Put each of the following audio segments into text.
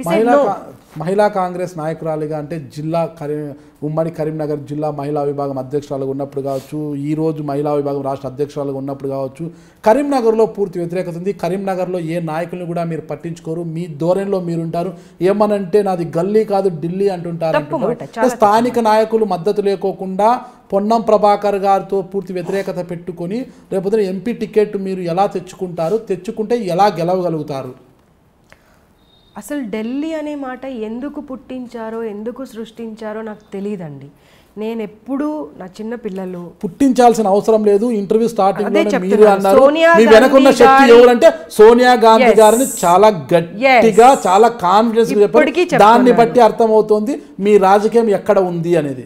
We said మహిళా no. కా- మహిళా కాంగ్రెస్ నాయకురాలిగా అంటే జిల్లా కరీ ఉమ్మడి కరీంనగర్ జిల్లా మహిళా విభాగం అధ్యక్షురాలుగా ఉన్నప్పుడు కావచ్చు ఈ రోజు మహిళా విభాగం రాష్ట్ర అధ్యక్షురాలుగా ఉన్నప్పుడు కావచ్చు కరీంనగర్లో పూర్తి వ్యతిరేకత ఉంది కరీంనగర్లో ఏ నాయకుల్ని కూడా మీరు పట్టించుకోరు మీ ధోరణిలో మీరు ఉంటారు ఏమనంటే నాది గల్లీ కాదు ఢిల్లీ అంటుంటారు తప్పు అంటున్నారు. మాట, చాలా స్థానిక నాయకులు మద్దతు లేకోకుండా పొన్నం ప్రభాకర్ గారితో పూర్తి వ్యతిరేకత పెట్టుకొని రేపొద్దున ఎంపీ టికెట్ మీరు ఎలా తెచ్చుకుంటారు తెచ్చుకుంటే ఎలా గెలవగలుగుతారు అసలు ఢిల్లీ అనే మాట ఎందుకు పుట్టించారో ఎందుకు సృష్టించారో నాకు తెలియదండి నేను ఎప్పుడు నా చిన్న పిల్లలు పుట్టించాల్సిన అవసరం లేదు ఇంటర్వ్యూ స్టార్టింగ్ అదే మీరు చెప్తున్నాను. అన్నారు సోనియా మీ వెనకున్న గాంధీ శక్తి గారి- ఎవరంటే సోనియా గాంధీ Yes. గారిని చాలా గట్టిగా చాలా కాన్ఫిడెన్స్ ఇప్పటికీ చెప్పారు దాన్ని చెప్తున్నాను. బట్టి అర్థమవుతోంది మీ రాజకీయం ఎక్కడ ఉంది అనేది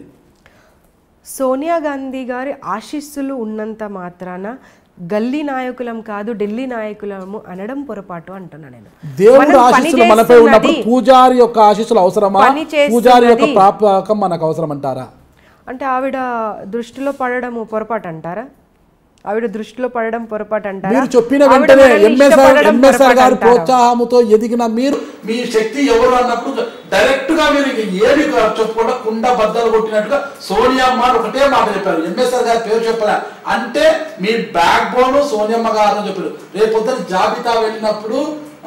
సోనియా గాంధీ గారి ఆశీస్సులు ఉన్నంత మాత్రాన గల్లీ నాయకులం కాదు ఢిల్లీ నాయకులము అనడం పొరపాటు అంటున్నా నేను దేవుడు మనం పని ఆశీస్సులు మనపై ఉన్నప్పుడు చేస్తున్నది- పూజారి యొక్క ఆశీస్సులు అవసరమా పని చేస్తున్నది- పూజారి యొక్క ప్రాపకం మనకు అవసరం అంటారా అంటే ఆవిడ దృష్టిలో పడడము పొరపాటు అంటారా ఆవిడ దృష్టిలో పడడం పొరపాటు అంటారా మీరు చెప్పిన ఆవిడ వెంటనే మనల్ని ఎంఎస్ఆర్ ఇష్టపడడం ఎంఎస్ఆర్ పొరపాటు గారి అంటారా? ప్రోత్సాహంతో ఎదిగిన మీరు మీ శక్తి ఎవరు అన్నప్పుడు డైరెక్ట్ గా మీరు ఇక ఏమి చెప్పకుండా కుండ బద్దలు కొట్టినట్టుగా సోనియమ్మ అని ఒకటే మాట చెప్పారు ఎంఎస్ఆర్ గారి పేరు చెప్పారు అంటే మీ బ్యాక్ బోన్ సోనియమ్మ గారు అని చెప్పారు రేపు పొద్దున జాబితా వెళ్ళినప్పుడు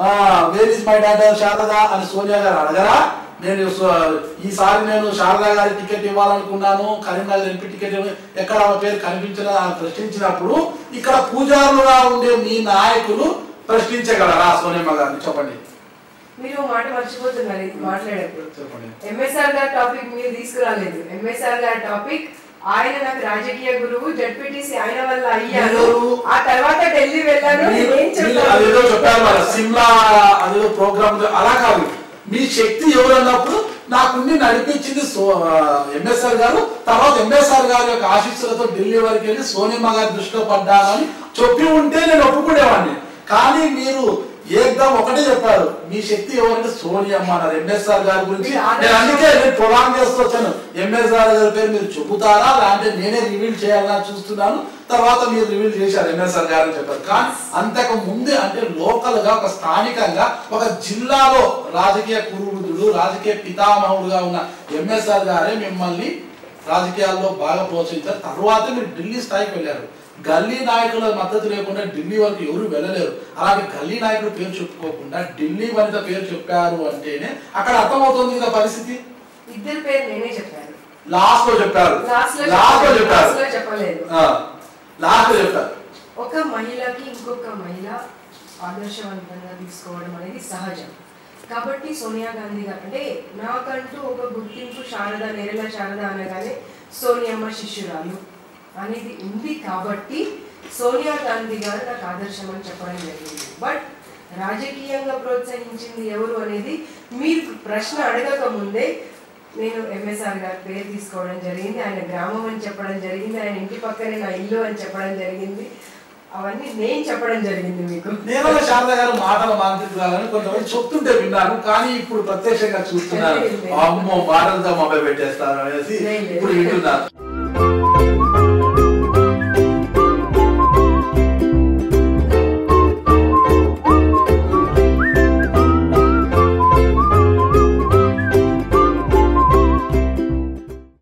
where is my daughter Sharada అని సోనియా గారు అడగరా నేను సో- ఈసారి నేను శారదా గారి టికెట్ ఇవ్వాలనుకున్నాను కరీంనగర్ ఎంపీ టికెట్ ఇవ్వ- ఎక్కడ ఆమె పేరు కనిపించిన అని ప్రశ్నించినప్పుడు ఇక్కడ పూజారులుగా ఉండే మీ నాయకులు ప్రశ్నించగలరా సోనియమ్మ గారిని చెప్పండి మీరు మాట మర్చిపోతున్నారు ఇది మాట్లాడేప్పుడు చెప్పండి ఎంఎస్ఆర్ గారి టాపిక్ మీరు తీసుకురాలేదు ఎంఎస్ఆర్ గారి టాపిక్ ఆయన నాకు రాజకీయ గురువు జడ్పీటీసీ ఆయన వల్ల అయ్యాను మీరు- ఆ తర్వాత ఢిల్లీ వెళ్ళాను మీరు- నేనేం మీరు అదేదో చెప్పారు చెప్పాను మరి సిమ్లా అదేదో ప్రోగ్రామ్ అలా కాదు మీ శక్తి ఎవరు అన్నప్పుడు నాకుండి నడిపించింది సో ఎంఎస్ఆర్ గారు తర్వాత ఎంఎస్ఆర్ గారి యొక్క ఆశీస్సులతో ఢిల్లీ వరకు వెళ్ళి సోనియమ్మ గారి దృష్టిలో పడ్డానని చెప్పి ఉంటే నేను ఒప్పుకునేవాడిని కానీ మీరు ఏకదం ఒకటే చెప్పారు మీ శక్తి ఎవరంటే సోనియమ్మ అన్నారు ఎంఎస్ఆర్ గారి గురించి మీరు ఆదర్శం- నేను అందుకే నేను పొలాన్ చేస్తూ వచ్చాను ఎంఎస్ఆర్ గారి పేరు మీరు చెబుతారా లేదంటే నేనే రివీల్ చేయాలని చూస్తున్నాను తర్వాత మీరు రివీల్ చేశారు ఎంఎస్ఆర్ గారు అని చెప్పారు కానీ అంతకు ముందే అంటే లోకల్ గా ఒక స్థానికంగా ఒక జిల్లాలో రాజకీయ కురువృద్ధుడు రాజకీయ పితామహుడుగా ఉన్న ఎంఎస్ఆర్ గారే మిమ్మల్ని రాజకీయాల్లో బాగా ప్రోత్సహించారు తర్వాత మీరు ఢిల్లీ స్థాయికి వెళ్ళారు గల్లీ నాయకుల మద్దతు లేకుండా ఢిల్లీ వరకు ఎవరు వెళ్ళలేరు అలాగే గల్లీ నాయకుడు పేరు చెప్పుకోకుండా ఢిల్లీ వనిత పేరు చెప్పారు అంటేనే అక్కడ అర్థమవుతుంది కదా పరిస్థితి ఇద్దరు పేరు నేనే చెప్పాను లాస్ట్ లో చెప్పారు లాస్ట్ లో లాస్ట్ లో చెప్పలేదు. చెప్పారు లాస్ట్ లో చెప్పలేదు లాస్ట్ లో చెప్పారు ఒక మహిళకి ఇంకొక మహిళ ఆదర్శవంతంగా తీసుకోవడం అనేది సహజం కాబట్టి సోనియా గాంధీ గారు అంటే నాకంటూ ఒక గుర్తింపు శారద నేరల శారద అనగానే సోనియమ్మ శిష్యురాలు అనేది ఉంది కాబట్టి సోనియా గాంధీ గారు నాకు ఆదర్శం అని చెప్పడం జరిగింది బట్ రాజకీయంగా ప్రోత్సహించింది ఎవరు అనేది మీరు ప్రశ్న అడగక ముందే నేను ఎంఎస్ఆర్ గారి పేరు తీసుకోవడం జరిగింది ఆయన గ్రామం అని చెప్పడం జరిగింది ఆయన ఇంటి పక్కనే నా ఇల్లు అని చెప్పడం జరిగింది అవన్నీ నేను చెప్పడం జరిగింది మీకు నేరల శారద గారు మాటల మాంత్రికురాలని కొంతమంది చెప్తుంటే విన్నాను కానీ ఇప్పుడు ప్రత్యక్షంగా చూస్తున్నాను లేదు, లేదు. అమ్మో మాటలతో మొబైల్ పెట్టేస్తారు అనేసి లేదు, లేదు. ఇప్పుడు వింటున్నాను